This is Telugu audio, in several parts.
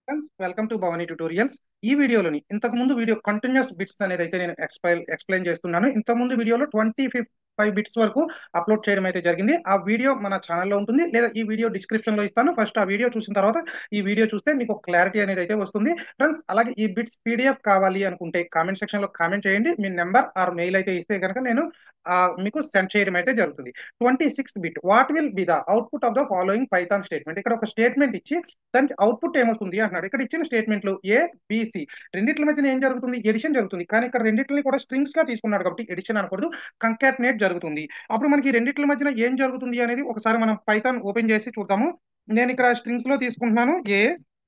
friends welcome to Bhavani tutorials ఈ వీడియోలోని ఇంతకు ముందు వీడియో కంటిన్యూస్ బిట్స్ అనేది అయితే నేను ఎక్స్ప్లెయిన్ ఎక్స్ప్లెయిన్ చేస్తున్నాను ఇంతకు ముందు వీడియోలో ట్వంటీ ఫైవ్ బిట్స్ వరకు అప్లోడ్ చేయడం అయితే జరిగింది ఆ వీడియో మన ఛానల్లో ఉంటుంది లేదా ఈ వీడియో డిస్క్రిప్షన్ లో ఇస్తాను ఫస్ట్ ఆ వీడియో చూసిన తర్వాత ఈ వీడియో చూస్తే మీకు క్లారిటీ అనేది అయితే వస్తుంది ఫ్రెండ్స్ అలాగే ఈ బిట్స్ పీడిఎఫ్ కావాలి అనుకుంటే కామెంట్ సెక్షన్ లో కామెంట్ చేయండి మీ నెంబర్ ఆర్ మెయిల్ అయితే ఇస్తే కనుక నేను ఆ, మీకు సెండ్ చేయడం అయితే జరుగుతుంది twenty sixth bit what will be the output of the following Python statement ఇక్కడ ఒక స్టేట్మెంట్ ఇచ్చి దానికి అవుట్పుట్ ఏమొస్తుంది అంటున్నాడు ఇక్కడ ఇచ్చిన స్టేట్మెంట్లు ఏ బిసి రెండిట్ల మధ్యన ఏం జరుగుతుంది ఎడిషన్ జరుగుతుంది కానీ ఇక్కడ రెండిట్లని కూడా స్ట్రింగ్స్ గా తీసుకున్నాడు కాబట్టి ఎడిషన్ అనకూడదు కంకాట్నేట్ జరుగుతుంది అప్పుడు మనకి ఈ రెండిట్ల మధ్యన ఏం జరుగుతుంది అనేది ఒకసారి మనం పైథాన్ ఓపెన్ చేసి చూద్దాము నేను ఇక్కడ స్ట్రింగ్స్ లో తీసుకుంటున్నాను ఏ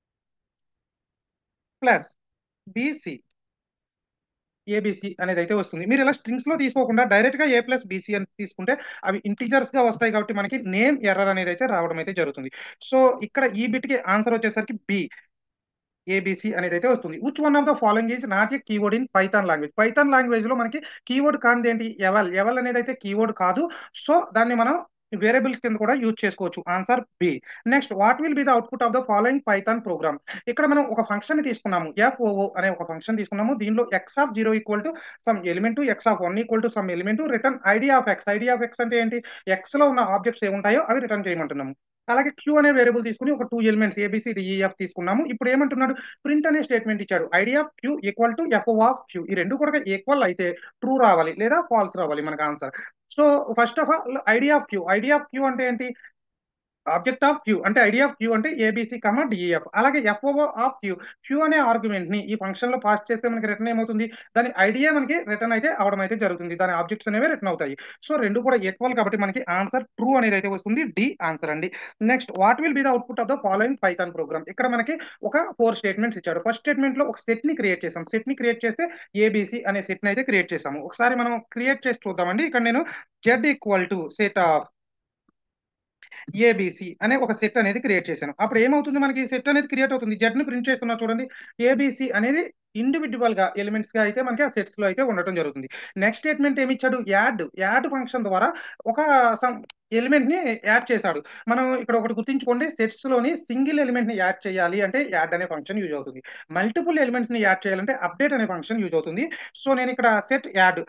ప్లస్ బిసి ఏబిసి అనేది అయితే వస్తుంది మీరు ఇలా స్ట్రింగ్స్ లో తీసుకోకుండా డైరెక్ట్ గా ఏ ప్లస్ బీసీ అని తీసుకుంటే అవి ఇంటీజర్స్ గా వస్తాయి కాబట్టి మనకి నేమ్ ఎర్రర్ అనేది అయితే రావడం అయితే జరుగుతుంది సో ఇక్కడ ఈ బిట్ కి ఆన్సర్ వచ్చేసరికి బి ఏబిసి అనేది అయితే వస్తుంది which one of the following is not a keyword in Python language Python language లో మనకి కీవర్డ్ కానిది ఏంటి ఎవల్ ఎవల్ అనేది అయితే కీవర్డ్ కాదు సో దాన్ని మనం వేరియబుల్స్ కింద కూడా యూజ్ చేసుకోవచ్చు answer B next what will be the output of the following Python program ఇక్కడ మనం ఒక ఫంక్షన్ తీసుకున్నాము ఎఫ్ఓఓ అనే ఒక ఫంక్షన్ తీసుకున్నాము దీనిలో X of zero equal to some element X of one equal to some element return idea of X idea of X అంటే ఏంటి ఎక్స్ లో ఉన్న ఆబ్జెక్ట్స్ ఏముంటాయో అవి రిటర్న్ చేయమంటున్నాము అలాగే క్యూ అనే వేరియబుల్ తీసుకుని ఒక టూ ఎలిమెంట్స్ ఏబిసి డిఈఎఫ్ తీసుకున్నాము ఇప్పుడు ఏమంటున్నాడు ప్రింట్ అనే స్టేట్మెంట్ ఇచ్చాడు idea of Q equal to F of Q ఈ రెండు కూడా ఈక్వల్ అయితే ట్రూ రావాలి లేదా ఫాల్స్ రావాలి మనకు answer so first of all idea of Q idea of Q అంటే ఏంటి ఆబ్జెక్ట్ ఆఫ్ క్యూ అంటే ఐడియా ఆఫ్ క్యూ అంటే ఏబిసి కమా డిఈఎఫ్ అలాగే ఎఫ్ఓ ఆఫ్ క్యూ క్యూ అనే ఆర్గ్యుమెంట్ ని ఈ ఫంక్షన్ లో పాస్ చేస్తే మనకి రిటర్న్ ఏమవుతుంది దాని ఐడియా మనకి రిటర్న్ అయితే అవడం అయితే జరుగుతుంది దాని ఆబ్జెక్ట్స్ అనేవి రిటర్న్ అవుతాయి సో రెండు కూడా ఈక్వల్ కాబట్టి మనకి ఆన్సర్ ట్రూ అనేది అయితే వస్తుంది డి ఆన్సర్ అండి next what will be the output of the following Python program ఇక్కడ మనకి ఒక ఫోర్ స్టేట్మెంట్స్ ఇచ్చాడు ఫస్ట్ స్టేట్మెంట్ లో ఒక సెట్ ని క్రియేట్ చేసాం సెట్ ని క్రియేట్ చేస్తే ఏబిసి అనే సెట్ ని అయితే క్రియేట్ చేసాము ఒకసారి మనం క్రియేట్ చేసి చూద్దామండి ఇక్కడ నేను Z equal to set of ABC అనే ఒక సెట్ అనేది క్రియేట్ చేశాను అప్పుడు ఏమవుతుంది మనకి సెట్ అనేది క్రియేట్ అవుతుంది జెడ్ ని ప్రింట్ చేస్తున్నా చూడండి ఏబిసి అనేది ఇండివిజువల్ గా ఎలిమెంట్స్ గా అయితే మనకి ఆ సెట్స్ లో అయితే ఉండటం జరుగుతుంది నెక్స్ట్ స్టేట్మెంట్ ఏమి ఇచ్చాడు యాడ్ యాడ్ ఫంక్షన్ ద్వారా ఒక సమ్ ఎలిమెంట్ ని యాడ్ చేశాడు మనం ఇక్కడ ఒకటి గుర్తుంచుకోండి సెట్స్ లోని సింగిల్ ఎలిమెంట్ ని యాడ్ చేయాలి అంటే యాడ్ అనే ఫంక్షన్ యూజ్ అవుతుంది మల్టిపుల్ ఎలిమెంట్స్ ని యాడ్ చేయాలంటే అప్డేట్ అనే ఫంక్షన్ యూజ్ అవుతుంది సో నేను ఇక్కడ set add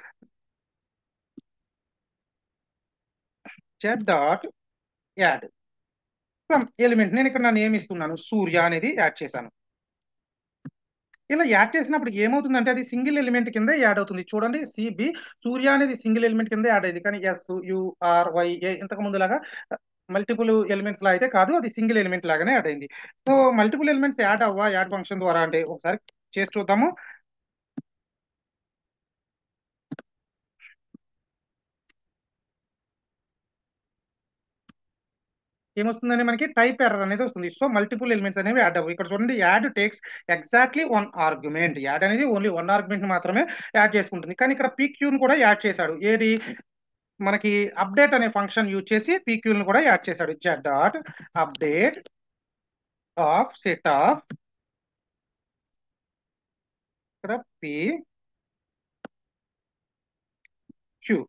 set dot add some element నేను ఇక్కడ నా నేమ్ ఇస్తున్నాను సూర్య అనేది యాడ్ చేశాను ఇలా యాడ్ చేసినప్పుడు ఏమవుతుందంటే అది సింగిల్ ఎలిమెంట్ కింద యాడ్ అవుతుంది చూడండి సిబి సూర్య అనేది సింగిల్ ఎలిమెంట్ కింద యాడ్ అయింది కానీ ఎస్ యుఆర్ వై ఏ ఇంతకు ముందు లాగా మల్టిపుల్ ఎలిమెంట్స్ లా అయితే కాదు అది సింగిల్ ఎలిమెంట్ లాగానే యాడ్ అయింది సో మల్టిపుల్ ఎలిమెంట్స్ యాడ్ అవ్వా యాడ్ ఫంక్షన్ ద్వారా అంటే ఒకసారి చేసి చూద్దాము ఏమొస్తుందంటే మనకి టైప్ ఎర్రర్ అనేది వస్తుంది సో మల్టిపుల్ ఎలిమెంట్స్ అనేవి యాడ్ అవ్వవు ఇక్కడ చూడండి add takes exactly one argument add అనేది ఓన్లీ వన్ ఆర్గ్యుమెంట్ మాత్రమే యాడ్ చేసుకుంటుంది కానీ ఇక్కడ పీక్యూని కూడా యాడ్ చేశాడు ఏది మనకి అప్డేట్ అనే ఫంక్షన్ యూజ్ చేసి పీక్యూని కూడా యాడ్ చేశాడు Z dot update of set of ఇక్కడ పి క్యూ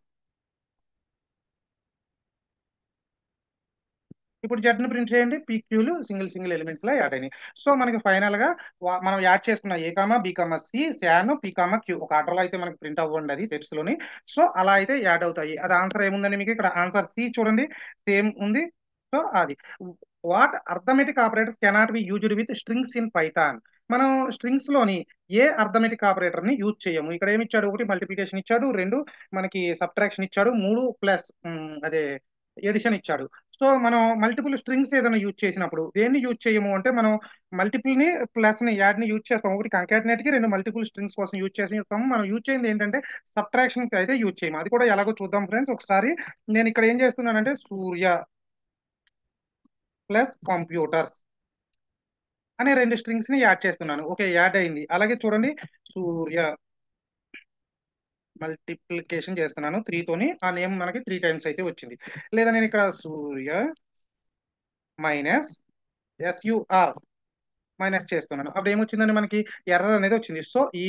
ఇప్పుడు జెడ్ ని ప్రింట్ చేయండి పీక్యూలు సింగిల్ సింగిల్ ఎలిమెంట్స్ లో యాడ్ అయినాయి సో మనకి ఫైనల్ గా వా- మనం యాడ్ చేసుకున్న A comma B comma C శాన్ పి కామా క్యూ ఒక ఆర్డర్ లో అయితే మనకి ప్రింట్ అవ్వండి అది సెట్స్ లోని సో అలా అయితే యాడ్ అవుతాయి అది ఆన్సర్ ఏముందండి మీకు ఇక్కడ ఆన్సర్ సి చూడండి సేమ్ ఉంది సో అది what arithmetic operators cannot be used with strings in Python మనం స్ట్రింగ్స్ లోని ఏ అర్థమెటిక్ ఆపరేటర్ ని యూజ్ చేయము ఇక్కడ ఏమి ఇచ్చాడు ఒకటి మల్టిప్లికేషన్ ఇచ్చాడు రెండు మనకి సబ్ట్రాక్షన్ ఇచ్చాడు మూడు ప్లస్ అదే ఎడిషన్ ఇచ్చాడు సో మనం మల్టిపుల్ స్ట్రింగ్స్ ఏదైనా యూజ్ చేసినప్పుడు దేన్ని యూజ్ చేయము అంటే మనం మల్టిపుల్ ని ప్లస్ ని యాడ్ ని యూజ్ చేస్తాం ఒకటి కంకాటినేట్ కి రెండు మల్టిపుల్ స్ట్రింగ్స్ కోసం యూజ్ చేసి చెప్తాము మనం యూజ్ చేయింది ఏంటంటే సబ్ట్రాక్షన్ కి అయితే యూజ్ చేయము అది కూడా ఎలాగో చూద్దాం ఫ్రెండ్స్ ఒకసారి నేను ఇక్కడ ఏం చేస్తున్నానంటే సూర్య ప్లస్ కంప్యూటర్స్ అనే రెండు స్ట్రింగ్స్ ని యాడ్ చేస్తున్నాను ఓకే యాడ్ అయింది అలాగే చూడండి సూర్య మల్టిప్లికేషన్ చేస్తున్నాను త్రీ తోని ఆ నేమ్ మనకి త్రీ టైమ్స్ అయితే వచ్చింది లేదా నేను ఇక్కడ సూర్య మైనస్ ఎస్యుఆర్ మైనస్ చేస్తున్నాను అప్పుడు ఏమొచ్చిందండి మనకి ఎర్రర్ అనేది వచ్చింది సో ఈ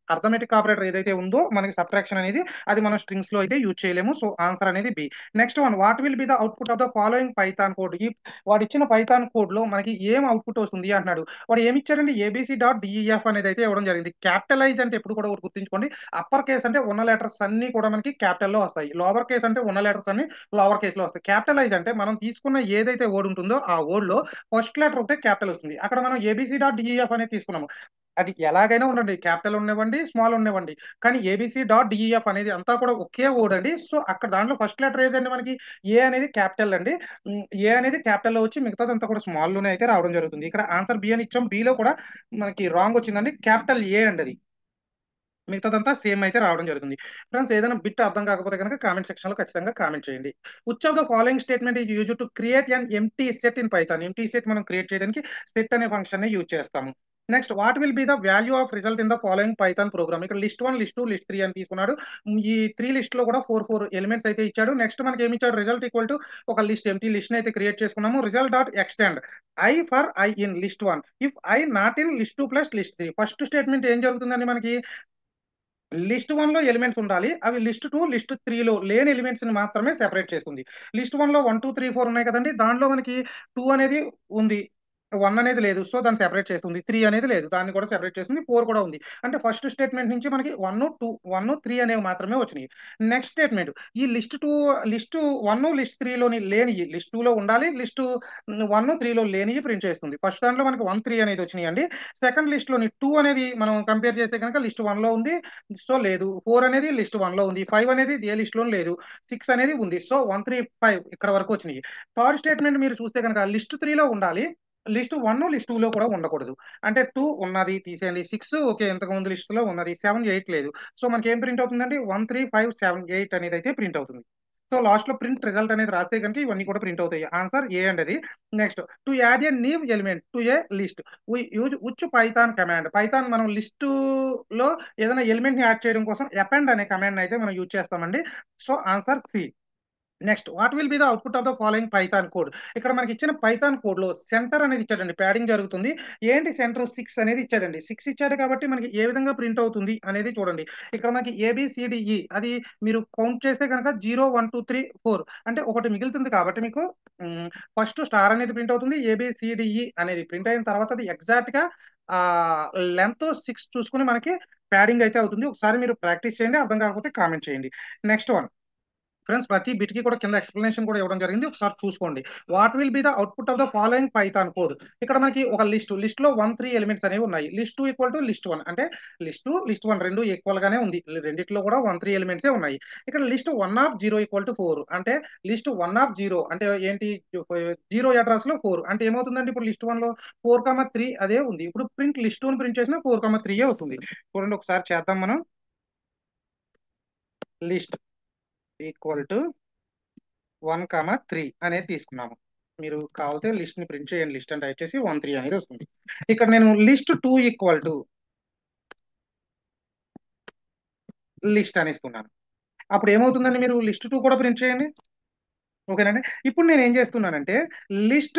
అర్థమెటిక్ ఆపరేటర్ ఏదైతే ఉందో మనకి సబ్ట్రాక్షన్ అనేది అది మనం స్ట్రింగ్స్ లో అయితే యూజ్ చేయలేము సో ఆన్సర్ అనేది B next one what will be the output of the following Python code ఈ వాడు ఇచ్చిన పైథాన్ కోడ్ లో మనకి ఏం అవుట్పుట్ వస్తుంది అంటున్నాడు వాడు ఏమి ఇచ్చాడండి ఏబిసి డాట్ డిఈఎఫ్ అనేది అయితే ఇవ్వడం జరిగింది క్యాపిటలైజ్ అంటే ఎప్పుడు కూడా ఒకటి గుర్తుంచుకోండి అప్పర్ కేస్ అంటే ఉన్న లెటర్స్ అన్ని కూడా మనకి క్యాపిటల్ లో వస్తాయి లోవర్ కేస్ అంటే ఉన్న లెటర్స్ అన్ని లోవర్ కేస్ లో వస్తాయి క్యాపిటలైజ్ అంటే మనం తీసుకున్న ఏదైతే వర్డ్ ఉంటుందో ఆ వర్డ్ లో ఫస్ట్ లెటర్ ఒకటే క్యాపిటల్ వస్తుంది అక్కడ మనం ఏబిసి డాట్ డిఈఎఫ్ అనేది తీసుకున్నాము అది ఎలాగైనా ఉండండి క్యాపిటల్ ఉండేవ్వండి స్మాల్ ఉండేవ్వండి కానీ ఏబిసి డాట్ డిఈఎఫ్ అనేది అంతా కూడా ఒకే వర్డ్ అండి సో అక్కడ దాంట్లో ఫస్ట్ లెటర్ ఏదండి మనకి ఏ అనేది క్యాపిటల్ అండి ఉమ్, ఏ అనేది క్యాపిటల్ లో వచ్చి మిగతాదంతా కూడా స్మాల్ లోనే అయితే రావడం జరుగుతుంది ఇక్కడ ఆన్సర్ బి అని ఇచ్చాం B లో కూడా మనకి రాంగ్ వచ్చిందండి క్యాపిటల్ ఏ అండి అది మిగతాదంతా సేమ్ అయితే రావడం జరుగుతుంది ఫ్రెండ్స్ ఏదైనా బిట్ అర్థం కాకపోతే కనుక కామెంట్ సెక్షన్ లో ఖచ్చితంగా కామెంట్ చేయండి which of the following statement is use to create and empty set in Python empty set మనం క్రియేట్ చేయడానికి సెట్ అనే ఫంక్షన్ ని యూజ్ చేస్తాము next what will be the value of result in the following Python program ఇక్కడ list one list two list three అని తీసుకున్నాడు ఉమ్, ఈ త్రీ లిస్ట్ లో కూడా ఫోర్ ఫోర్ ఎలిమెంట్స్ అయితే ఇచ్చాడు నెక్స్ట్ మనకి ఏమి ఇచ్చాడు రిజల్ట్ ఈక్వల్ టు ఒక లిస్ట్ ఎంటీ లిస్ట్ అయితే క్రియేట్ చేసుకున్నాము result dot extend I for I in list one if I not in list two plus list three first statement ఏం జరుగుతుందండి మనకి లిస్ట్ వన్ లో ఎలిమెంట్స్ ఉండాలి అవి లిస్ట్ టూ లిస్ట్ త్రీలో లేని ఎలిమెంట్స్ ని మాత్రమే సెపరేట్ చేస్తుంది లిస్ట్ వన్ లో వన్ టూ త్రీ ఫోర్ ఉన్నాయి కదండి దాంట్లో మనకి టూ అనేది ఉంది వన్ అనేది లేదు సో దాన్ని సెపరేట్ చేస్తుంది త్రీ అనేది లేదు దాన్ని కూడా సెపరేట్ చేస్తుంది ఫోర్ కూడా ఉంది అంటే ఫస్ట్ స్టేట్మెంట్ నుంచి మనకి వన్ టూ వన్ త్రీ అనేవి మాత్రమే వచ్చినాయి నెక్స్ట్ స్టేట్మెంట్ ఈ list two list one list త్రీలోని లేని లిస్ట్ టూలో ఉండాలి లిస్ట్ వన్ త్రీలో లేని ప్రింట్ చేస్తుంది ఫస్ట్ దాంట్లో మనకి వన్ త్రీ అనేది వచ్చినాయి అండి సెకండ్ లిస్ట్ లోని టూ అనేది మనం కంపేర్ చేస్తే కనుక లిస్ట్ వన్ లో ఉంది సో లేదు ఫోర్ అనేది లిస్ట్ వన్ లో ఉంది ఫైవ్ అనేది ఏ లిస్ట్ లో లేదు సిక్స్ అనేది ఉంది సో వన్ త్రీ ఫైవ్ ఇక్కడ వరకు వచ్చినాయి థర్డ్ స్టేట్మెంట్ మీరు చూస్తే కనుక లిస్ట్ త్రీలో ఉండాలి లిస్ట్ వన్ లిస్ట్ లో కూడా ఉండకూడదు అంటే టూ ఉన్నది తీసేయండి సిక్స్ ఓకే ఇంతకు ముందు లిస్ట్ లో ఉన్నది సెవెన్ ఎయిట్ లేదు సో మనకి ఏం ప్రింట్ అవుతుందండి one three five seven eight అనేది అయితే ప్రింట్ అవుతుంది సో లాస్ట్ లో ప్రింట్ రిజల్ట్ అనేది రాస్తే కనుక ఇవన్నీ కూడా ప్రింట్ అవుతాయి ఆన్సర్ ఏ అండి అది next to add a new element to a list use which Python command Python మనం లిస్ట్ లో ఏదైనా ఎలిమెంట్ ని యాడ్ చేయడం కోసం అపెండ్ అనే కమాండ్ అయితే మనం యూజ్ చేస్తామండి so answer C next what will be the output of the following Python code ఇక్కడ మనకి ఇచ్చిన పైథాన్ కోడ్ లో సెంటర్ అనేది ఇచ్చాడండి ప్యాడింగ్ జరుగుతుంది ఏంటి సెంటర్ సిక్స్ అనేది ఇచ్చాడండి సిక్స్ ఇచ్చాడు కాబట్టి మనకి ఏ విధంగా ప్రింట్ అవుతుంది అనేది చూడండి ఇక్కడ మనకి ఏబిసిడిఈ అది మీరు కౌంట్ చేస్తే కనుక zero one two three four అంటే ఒకటి మిగులుతుంది కాబట్టి మీకు ఫస్ట్ స్టార్ అనేది ప్రింట్ అవుతుంది ఏబిసిడిఈ అనేది ప్రింట్ అయిన తర్వాత అది ఎగ్జాక్ట్ గా ఆ లెంత్ సిక్స్ చూసుకుని మనకి ప్యాడింగ్ అయితే అవుతుంది ఒకసారి మీరు ప్రాక్టీస్ చేయండి అర్థం కాకపోతే కామెంట్ చేయండి నెక్స్ట్ వన్ ఫ్రెండ్స్ ప్రతి బిట్ కి కూడా కింద ఎక్స్ప్లెనేషన్ కూడా ఇవ్వడం జరిగింది ఒకసారి చూసుకోండి what will be the output of the following Python code ఇక్కడ మనకి ఒక లిస్ట్ లిస్ట్ లో వన్ త్రీ ఎలిమెంట్స్ అనేవి ఉన్నాయి list two equal to list one అంటే లిస్ట్ లిస్ట్ వన్ రెండు ఈక్వల్ గానే ఉంది రెండిట్లో కూడా వన్ త్రీ ఎలిమెంట్స్ ఉన్నాయి ఇక్కడ list one of zero equal to four అంటే లిస్ట్ వన్ ఆఫ్ జీరో అంటే ఏంటి జీరో అడ్రస్ లో ఫోర్ అంటే ఏమవుతుందండి ఇప్పుడు లిస్ట్ వన్ లో ఫోర్ కమా త్రీ అదే ఉంది ఇప్పుడు ప్రింట్ లిస్ట్ టూ ప్రింట్ చేసిన ఫోర్ కమా త్రీ అవుతుంది చూడండి ఒకసారి చేద్దాం మనం list equal to one comma three అనేది తీసుకున్నాము మీరు కావాలితే లిస్ట్ ని ప్రింట్ చేయండి లిస్ట్ అని టైప్ చేసి వన్ త్రీ అనేది వస్తుంది ఇక్కడ నేను list two equal to list అని ఇస్తున్నాను అప్పుడు ఏమవుతుందండి మీరు లిస్ట్ టూ కూడా ప్రింట్ చేయండి ఓకేనండి ఇప్పుడు నేను ఏం చేస్తున్నానంటే లిస్ట్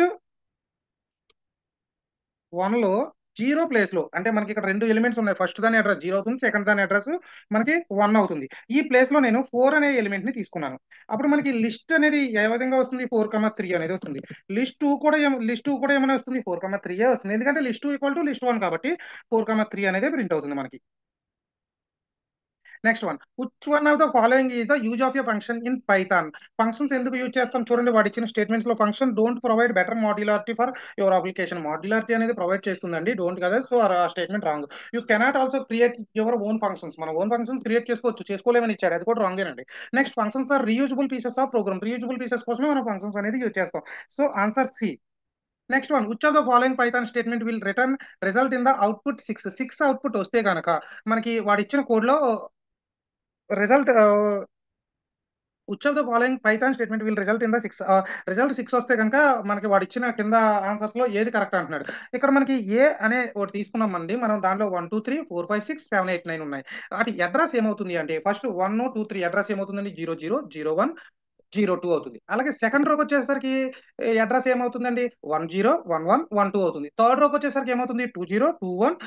వన్ లో జీరో ప్లేస్ లో అంటే మనకి ఇక్కడ రెండు ఎలిమెంట్స్ ఉన్నాయి ఫస్ట్ దాని అడ్రస్ జీరో అవుతుంది సెకండ్ దాని అడ్రస్ మనకి వన్ అవుతుంది ఈ ప్లేస్ లో నేను ఫోర్ అనే ఎలిమెంట్ ని తీసుకున్నాను అప్పుడు మనకి లిస్ట్ అనేది ఏ విధంగా వస్తుంది ఫోర్ కమా త్రీ అనేది వస్తుంది లిస్ట్ టూ కూడా లిస్ట్ టూ కూడా ఏమైనా వస్తుంది ఫోర్ కమా త్రీ వస్తుంది ఎందుకంటే list two equal to list one కాబట్టి ఫోర్ కమా త్రీ అనేది ప్రింట్ అవుతుంది మనకి next one which one of the following is the use of a function in Python functions ఎందుకు యూజ్ చేస్తాం చూడండి వాడు ఇచ్చిన స్టేట్మెంట్స్ లో function don't provide better modularity for your application modularity అనేది ప్రొవైడ్ చేస్తుందండి డోంట్ కదా సో ఆ statement wrong you cannot also create your own functions మన ఓన్ ఫంక్షన్స్ క్రియేట్ చేసుకోవచ్చు చేసుకోలేమని ఇచ్చాడు అది కూడా రాంగ్ అండి next functions are reusable pieces of program reusable pieces కోసమే మనం ఫంక్షన్స్ అనేది యూజ్ చేస్తాం so answer C next one which of the following Python statement will return result in the output six six output వస్తే కనుక మనకి వాడు ఇచ్చిన కోడ్ లో result which of the following Python statement will result in the six result six వస్తే కనుక మనకి వాడు ఇచ్చిన కింద ఆన్సర్స్ లో ఏది కరెక్ట్ అంటున్నాడు ఇక్కడ మనకి ఏ అనే ఒకటి తీసుకున్నామండి మనం దాంట్లో one two three four five six seven eight nine ఉన్నాయి వాటి అడ్రస్ ఏమవుతుంది అంటే first one two three address ఏమవుతుందండి zero zero zero one zero two అవుతుంది అలాగే సెకండ్ రోకి వచ్చేసరికి అడ్రస్ ఏమవుతుందండి one zero one one one two అవుతుంది థర్డ్ రోకి వచ్చేసరికి ఏమవుతుంది two zero two one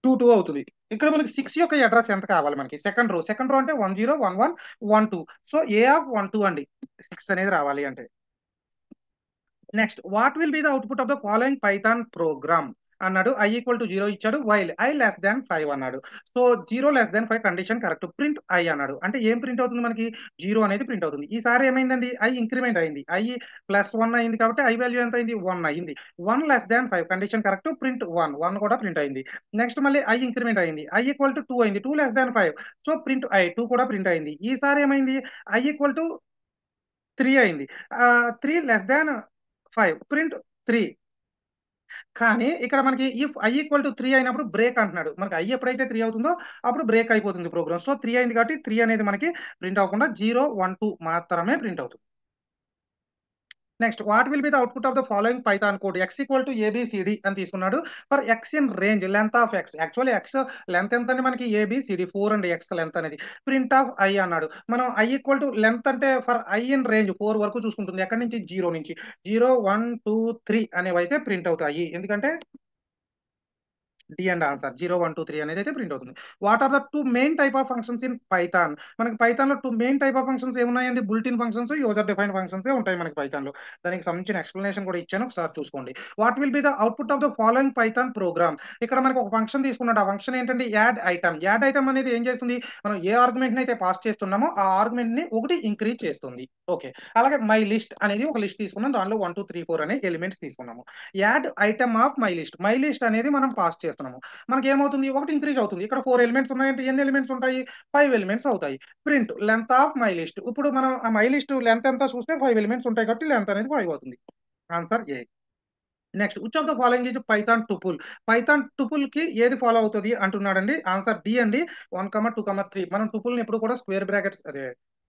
two two అవుతుంది ఇక్కడ మనకి సిక్స్ యొక్క అడ్రస్ ఎంత కావాలి మనకి సెకండ్ రో సెకండ్ రో అంటే one zero one one one two so A of one two అండి సిక్స్ అనేది రావాలి అంటే next what will be the output of the following Python program అన్నాడు ఐ ఈక్వల్ టు జీరో ఇచ్చాడు while I less than five అన్నాడు so zero less than five condition correct print I అన్నాడు అంటే ఏం ప్రింట్ అవుతుంది మనకి జీరో అనేది ప్రింట్ అవుతుంది ఈసారి ఏమైందండి ఐ ఇంక్రిమెంట్ అయింది ఐ ప్లస్ వన్ అయింది కాబట్టి ఐ వాల్యూ ఎంత అయింది వన్ అయింది one less than five condition correct print one one కూడా ప్రింట్ అయింది నెక్స్ట్ మళ్ళీ ఐ ఇంక్రిమెంట్ అయింది ఐ ఈక్వల్ టు టూ అయింది two less than five so print I two కూడా ప్రింట్ అయింది ఈసారి ఏమైంది ఐ ఈక్వల్ టు త్రీ అయింది three less than five print three కానీ ఇక్కడ మనకి if I equal to three అయినప్పుడు బ్రేక్ అంటున్నాడు మనకి ఐ ఎప్పుడైతే త్రీ అవుతుందో అప్పుడు బ్రేక్ అయిపోతుంది ప్రోగ్రామ్ సో త్రీ అయింది కాబట్టి త్రీ అనేది మనకి ప్రింట్ అవ్వకుండా జీరో వన్ టూ మాత్రమే ప్రింట్ అవుతుంది next what will be the output of the following Python code x equal to ABCD అని తీసుకున్నాడు for x in range length of x actually x length ఎంత అని మనకి ఏబిసిడి ఫోర్ అండి ఎక్స్ లెంత్ అనేది ప్రింట్ ఆఫ్ ఐ అన్నాడు మనం ఐ ఈక్వల్ టు లెంత్ అంటే for I in range four వరకు చూసుకుంటుంది ఎక్కడి నుంచి జీరో నుంచి జీరో వన్ టూ త్రీ అనేవి అయితే ప్రింట్ అవుతాయి ఎందుకంటే D and answer zero one two three అనేది అయితే ప్రింట్ అవుతుంది what are the two main type of functions in Python మనకి పైథాన్ లో two main type of functions ఏమున్నాయండి built in functions user defined functions ఉంటాయి మనకి పైథాన్ లో దానికి సంబంధించిన ఎక్స్ప్లెనేషన్ కూడా ఇచ్చాను ఒకసారి చూసుకోండి what will be the output of the following Python program ఇక్కడ మనకి ఒక ఫంక్షన్ తీసుకున్నాడు ఆ ఫంక్షన్ ఏంటంటే యాడ్ ఐటమ్ యాడ్ ఐటమ్ అనేది ఏం చేస్తుంది మనం ఏ ఆర్గ్యుమెంట్ అయితే పాస్ చేస్తున్నామో ఆ ఆర్గ్యుమెంట్ ని ఒకటి ఇంక్రీజ్ చేస్తుంది ఓకే అలాగే మై లిస్ట్ అనేది ఒక లిస్ట్ తీసుకున్నాం దానిలో వన్ టూ త్రీ ఫోర్ అనే ఎలిమెంట్స్ తీసుకున్నాము add item of my list my list అనేది మనం పాస్ చేస్తున్నాము మనకి ఏమవుతుంది ఒకటి ఇంక్రీజ్ అవుతుంది ఇక్కడ ఫోర్ ఎలిమెంట్స్ ఉన్నాయంటే ఎన్ని ఎలిమెంట్స్ ఉంటాయి ఫైవ్ ఎలిమెంట్స్ అవుతాయి print length of my list ఇప్పుడు మనం ఆ మై లిస్ట్ లెంత్ ఎంత చూస్తే ఫైవ్ ఎలిమెంట్స్ ఉంటాయి కాబట్టి లెంత్ అనేది ఫైవ్ అవుతుంది answer A next which of the following is Python tuple Python tuple కి ఏది ఫాలో అవుతుంది అంటున్నాడండి ఆన్సర్ డి అండి one comma two comma three మనం టుపుల్ ని ఎప్పుడు కూడా స్క్వేర్ బ్రాకెట్స్ అదే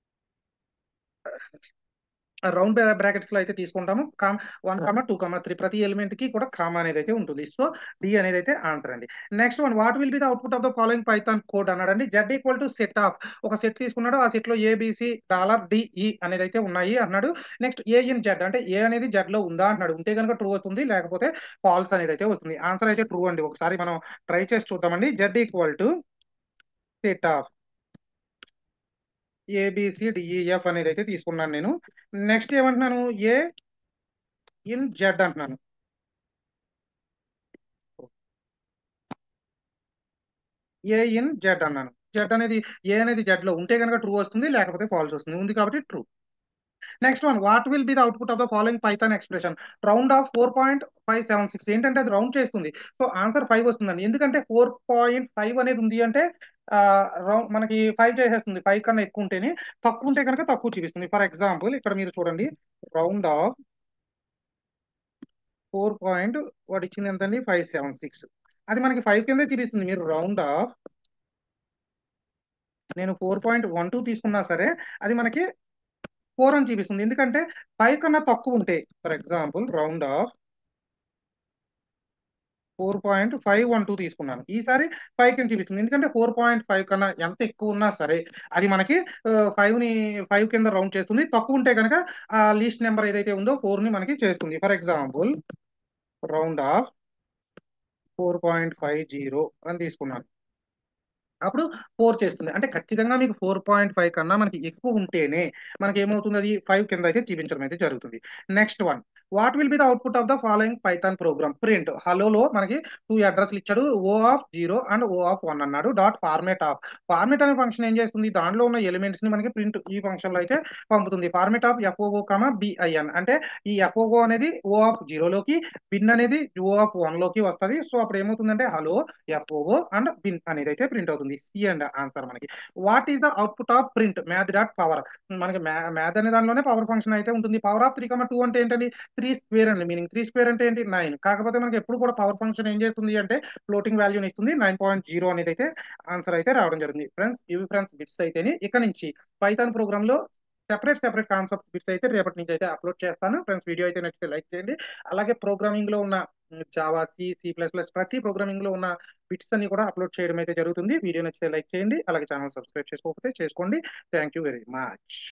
రౌండ్ బ్రాకెట్స్ లో అయితే తీసుకుంటాము comma one comma two comma three ప్రతి ఎలిమెంట్ కి కూడా కామా అనేది అయితే ఉంటుంది సో డి అనేది అయితే ఆన్సర్ అండి next one what will be the output of the following Python code అన్నాడండి Z equal to set of ఒక సెట్ తీసుకున్నాడు ఆ సెట్ లో ఏబిసి డాలర్ డిఈ అనేది అయితే ఉన్నాయి అన్నాడు నెక్స్ట్ ఏ ఇన్ జెడ్ అంటే ఏ అనేది జెడ్ లో ఉందా అన్నాడు ఉంటే కనుక ట్రూ వస్తుంది లేకపోతే ఫాల్స్ అనేది అయితే వస్తుంది ఆన్సర్ అయితే ట్రూ అండి ఒకసారి మనం ట్రై చేసి చూద్దామండి Z equal to set of ABCDEF అనేది అయితే తీసుకున్నాను నేను నెక్స్ట్ ఏమంటున్నాను ఏ ఇన్ జెడ్ అంటున్నాను ఏ ఇన్ జెడ్ అన్నాను జెడ్ అనేది ఏ అనేది జెడ్ లో ఉంటే కనుక ట్రూ వస్తుంది లేకపోతే ఫాల్స్ వస్తుంది ఉంది కాబట్టి true next one what will be the output of the following Python expression round of four point five seven six ఏంటంటే అది రౌండ్ చేస్తుంది సో ఆన్సర్ ఫైవ్ వస్తుందండి ఎందుకంటే ఫోర్ పాయింట్ ఫైవ్ అనేది ఉంది అంటే రౌండ్ మనకి ఫైవ్ చేసేస్తుంది ఫైవ్ కన్నా ఎక్కువ ఉంటేనే తక్కువ ఉంటే కనుక తక్కువ చూపిస్తుంది ఫర్ ఎగ్జాంపుల్ ఇక్కడ మీరు చూడండి రౌండ్ ఆఫ్ ఫోర్ పాయింట్ వాడు ఇచ్చింది ఎంతండి ఫైవ్ సెవెన్ సిక్స్ అది మనకి ఫైవ్ కిందే చూపిస్తుంది మీరు రౌండ్ ఆఫ్ నేను ఫోర్ పాయింట్ వన్ టూ తీసుకున్నా సరే అది మనకి ఫోర్ అని చూపిస్తుంది ఎందుకంటే ఫైవ్ కన్నా తక్కువ ఉంటే for example round of four point five one two తీసుకున్నాను ఈసారి ఫైవ్ కింద చూపిస్తుంది ఎందుకంటే ఫోర్ పాయింట్ ఫైవ్ కన్నా ఎంత ఎక్కువ ఉన్నా సరే అది మనకి ఫైవ్ ని ఫైవ్ కింద రౌండ్ చేస్తుంది తక్కువ ఉంటే కనుక ఆ లీస్ట్ నెంబర్ ఏదైతే ఉందో ఫోర్ ని మనకి చేస్తుంది for example round of four point five zero అని తీసుకున్నాను అప్పుడు ఫోర్ చేస్తుంది అంటే ఖచ్చితంగా మీకు ఫోర్ పాయింట్ ఫైవ్ కన్నా మనకి ఎక్కువ ఉంటేనే మనకి ఏమవుతుంది అది ఫైవ్ కింద అయితే చూపించడం అయితే జరుగుతుంది next one what will be the output of the following Python program print హలోలో మనకి టూ అడ్రస్లు ఇచ్చాడు O of zero and O of one అన్నాడు డాట్ ఫార్మేట్ ఆఫ్ ఫార్మేట్ అనే ఫంక్షన్ ఏం చేస్తుంది దాంట్లో ఉన్న ఎలిమెంట్స్ ని మనకి ప్రింట్ ఈ ఫంక్షన్ లో అయితే పంపుతుంది format of FOO comma BIN అంటే ఈ ఎఫ్ఓఓ అనేది ఓ ఆఫ్ జీరోలోకి బిన్ అనేది ఓ ఆఫ్ వన్ లోకి వస్తుంది సో అప్పుడు ఏమవుతుందంటే హలో ఎఫ్ఓఓ అండ్ బిన్ అనేది అయితే ప్రింట్ అవుతుంది సి అండ్ ఆన్సర్ మనకి what is the output of print math dot power మనకి మ్యాథ్ అనే దానిలోనే పవర్ ఫంక్షన్ అయితే ఉంటుంది power of three comma two అంటే ఏంటండి త్రీ స్క్వేర్ అండి మీనింగ్ త్రీ స్క్వేర్ అంటే ఏంటి నైన్ కాకపోతే మనకి ఎప్పుడు కూడా పవర్ ఫంక్షన్ ఏం చేస్తుంది అంటే ఫ్లోటింగ్ వాల్యూని ఇస్తుంది నైన్ పాయింట్ జీరో అనేది అయితే ఆన్సర్ అయితే రావడం జరుగుతుంది ఫ్రెండ్స్ ఇవి ఫ్రెండ్స్ బిట్స్ అయితేనే ఇక నుంచి పైథాన్ ప్రోగ్రామ్ లో సెపరేట్ సెపరేట్ కాన్సెప్ట్ బిట్స్ అయితే రేపటి నుంచి అయితే అప్లోడ్ చేస్తాను ఫ్రెండ్స్ వీడియో అయితే నచ్చితే లైక్ చేయండి అలాగే ప్రోగ్రామింగ్ లో ఉన్న Java C C plus plus ప్రతి ప్రోగ్రామింగ్ లో ఉన్న బిట్స్ అన్ని కూడా అప్లోడ్ చేయడం అయితే జరుగుతుంది వీడియో నచ్చితే లైక్ చేయండి అలాగే ఛానల్ సబ్స్క్రైబ్ చేసుకోకపోతే చేసుకోండి థ్యాంక్ యూ వెరీ మచ్